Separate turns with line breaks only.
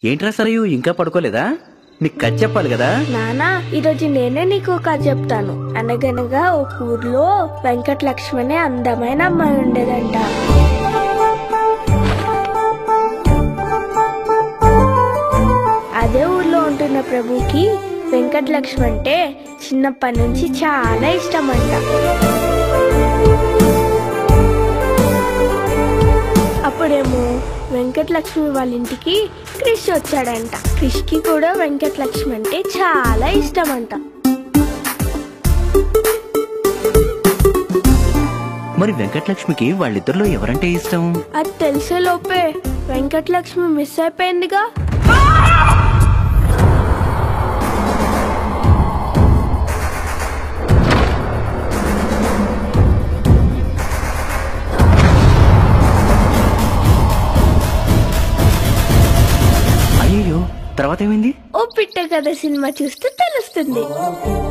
ఏంట్రా సరయు ఇంకా పడుకోలేదా నీకు కథ చెప్పాలి కదా
నానా ఈరోజు నేనే నీకు కథ చెప్తాను అనగనగా ఒక ఊర్లో వెంకట లక్ష్మి అనే అందమైన అమ్మాయి ఉండేదంట అదే ఊర్లో ఉంటున్న ప్రభుకి వెంకట లక్ష్మి అంటే చిన్నప్పటి నుంచి చాలా ఇష్టం అంట అప్పుడేమో వెంకటలక్ష్మి వాళ్ళ ఇంటికి క్రిష్ వచ్చాడంట క్రిష్ కి కూడా వెంకటలక్ష్మి అంటే చాలా ఇష్టం అంట
మరి వెంకటలక్ష్మికి వాళ్ళిద్దరిలో ఎవరంటే ఇష్టం
అది తెలిసే లోపే వెంకటలక్ష్మి మిస్ అయిపోయిందిగా
అయ్యో తర్వాత ఏమైంది
ఓ పిట్ట కథ సినిమా చూస్తే తెలుస్తుంది